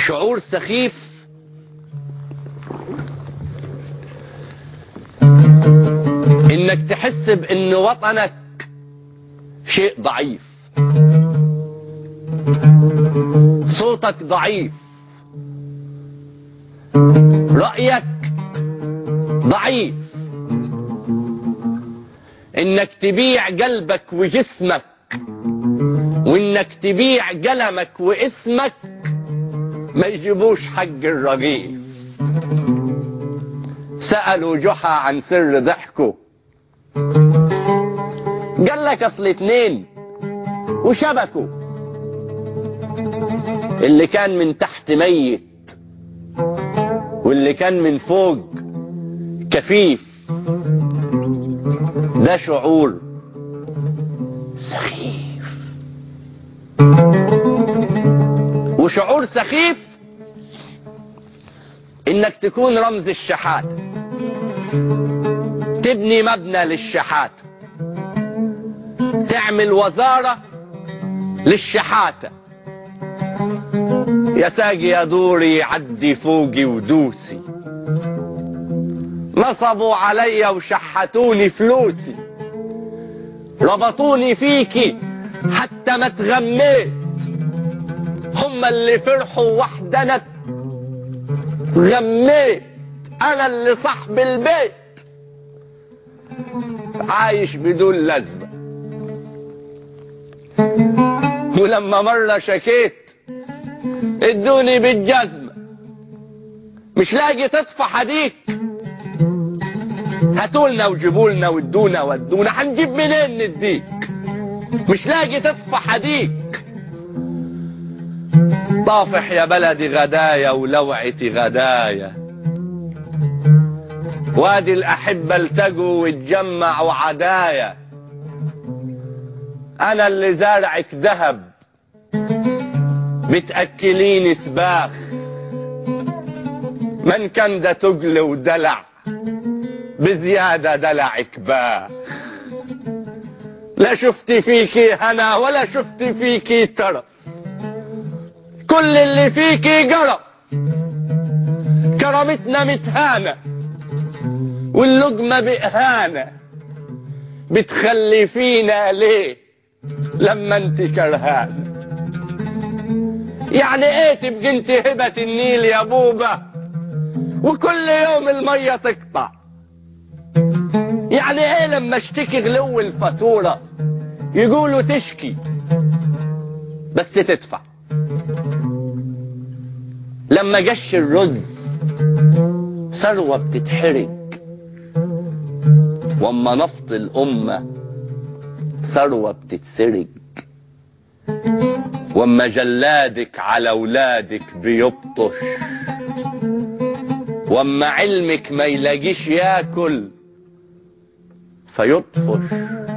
شعور سخيف انك تحس بان وطنك شيء ضعيف صوتك ضعيف رأيك ضعيف انك تبيع قلبك وجسمك وانك تبيع قلمك واسمك ما يجيبوش حق الرغيف سألوا جحا عن سر ضحكه قال لك اصل اتنين وشبكوا اللي كان من تحت ميت واللي كان من فوق كفيف ده شعور سخيف وشعور سخيف انك تكون رمز الشحات تبني مبنى للشحات تعمل وزارة للشحاتة يا ساقي يا دوري عدي فوقي ودوسي نصبوا علي وشحتوني فلوسي ربطوني فيكي حتى ما تغميت هم اللي فرحوا وحدنا غميت انا اللي صاحب البيت عايش بدون لازمه ولما مرة شكيت ادوني بالجزمة مش لاقي تطفى حديك هاتولنا وجيبولنا وادونا ودونا هنجيب منين نديك مش لاقي تطفى حديك طافح يا بلدي غدايا ولوعتي غدايا وادي الأحبة التقوا واتجمعوا عدايا أنا اللي زارعك ذهب بتأكليني سباخ من كان ده تقل ودلع بزيادة دلعك باخ لا شفت فيكي هنا ولا شفت فيكي ترف كل اللي فيكي جرف كرامتنا متهانة واللقمة بإهانة بتخلي فينا ليه لما انت كرهانة يعني ايه تبقى انت هبة النيل يا بوبة وكل يوم المية تقطع يعني ايه لما اشتكي غلو الفاتورة يقولوا تشكي بس تدفع لما جش الرز ثروة بتتحرق واما نفط الأمة ثروة بتتسرق واما جلادك على اولادك بيبطش واما علمك ما يلاقيش ياكل فيطفش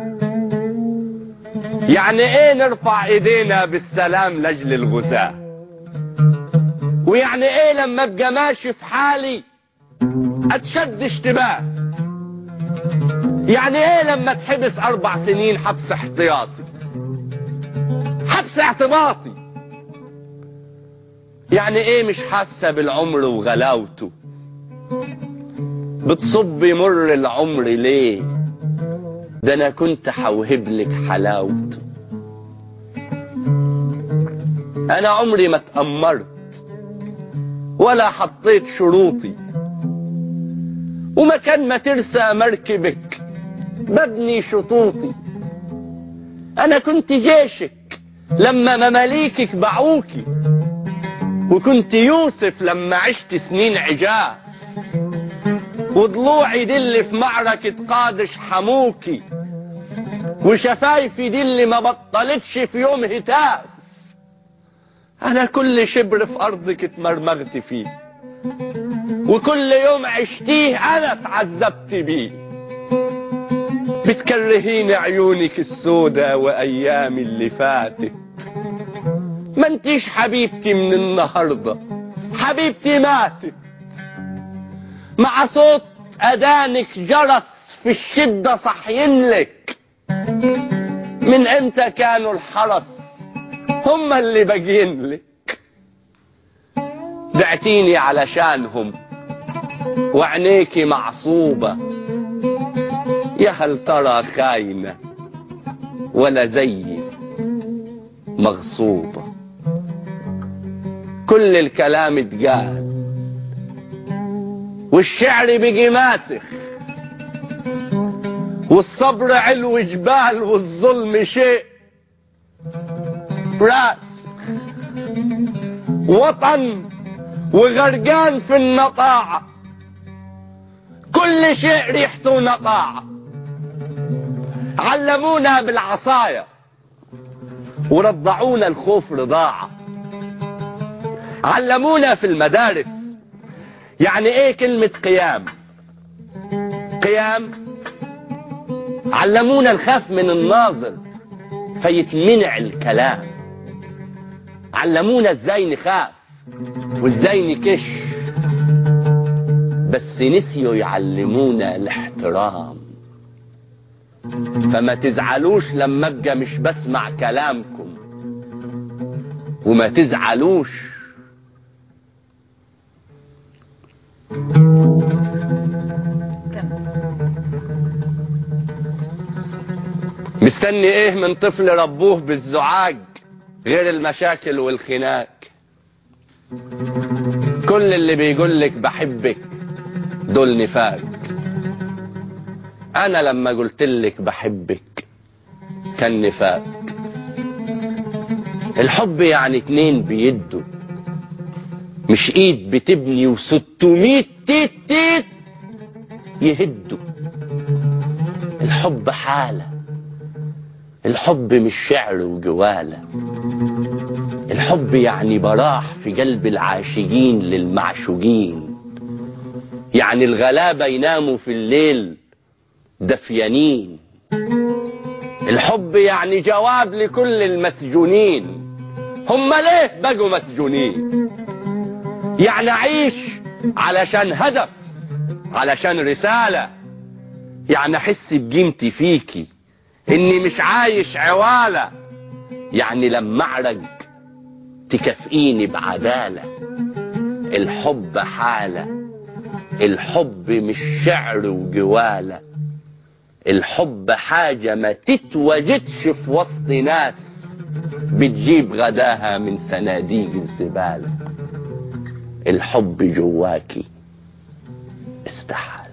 يعني ايه نرفع ايدينا بالسلام لاجل الغزاة ويعني ايه لما ابقى ماشي في حالي اتشد اشتباه يعني ايه لما تحبس اربع سنين حبس احتياطي حبس اعتباطي يعني ايه مش حاسه بالعمر وغلاوته بتصب مر العمر ليه ده انا كنت حوهب لك حلاوته انا عمري ما اتأمرت ولا حطيت شروطي ومكان ما ترسى مركبك ببني شطوطي انا كنت جيشك لما مماليكك باعوكي وكنت يوسف لما عشت سنين عجاه وضلوعي دي اللي في معركة قادش حموكي وشفايفي دي اللي ما بطلتش في يوم هتاف انا كل شبر في ارضك اتمرمغت فيه وكل يوم عشتيه انا اتعذبت بيه بتكرهيني عيونك السودة وايامي اللي فاتت ما انتيش حبيبتي من النهاردة حبيبتي ماتت مع صوت أذانك جرس في الشدة صحين لك من امتى كانوا الحرس هم اللي باقيين لك بعتيني علشانهم وعينيكي معصوبة يا هل ترى خاينة ولا زيي مغصوبة كل الكلام اتقال والشعر بقي ماسخ والصبر علو جبال والظلم شيء راس وطن وغرقان في النطاعة كل شيء ريحته نطاعة علمونا بالعصاية ورضعونا الخوف رضاعة علمونا في المدارس يعني ايه كلمة قيام قيام علمونا نخاف من الناظر فيتمنع الكلام علمونا ازاي نخاف وازاي نكش بس نسيوا يعلمونا الاحترام فما تزعلوش لما ابقى مش بسمع كلامكم وما تزعلوش مستني ايه من طفل ربوه بالزعاج غير المشاكل والخناق كل اللي بيقول لك بحبك دول نفاق انا لما قلت لك بحبك كان نفاق الحب يعني اتنين بيدوا مش ايد بتبني وستمية تيت تيت يهدوا الحب حالة الحب مش شعر وجوالة الحب يعني براح في قلب العاشقين للمعشوقين يعني الغلابة يناموا في الليل دفيانين الحب يعني جواب لكل المسجونين هم ليه بقوا مسجونين يعني اعيش علشان هدف علشان رسالة يعني احس بقيمتي فيكي اني مش عايش عوالة يعني لما اعرج تكافئيني بعدالة الحب حالة الحب مش شعر وجوالة الحب حاجة ما تتوجدش في وسط ناس بتجيب غداها من صناديق الزبالة الحب جواكي استحال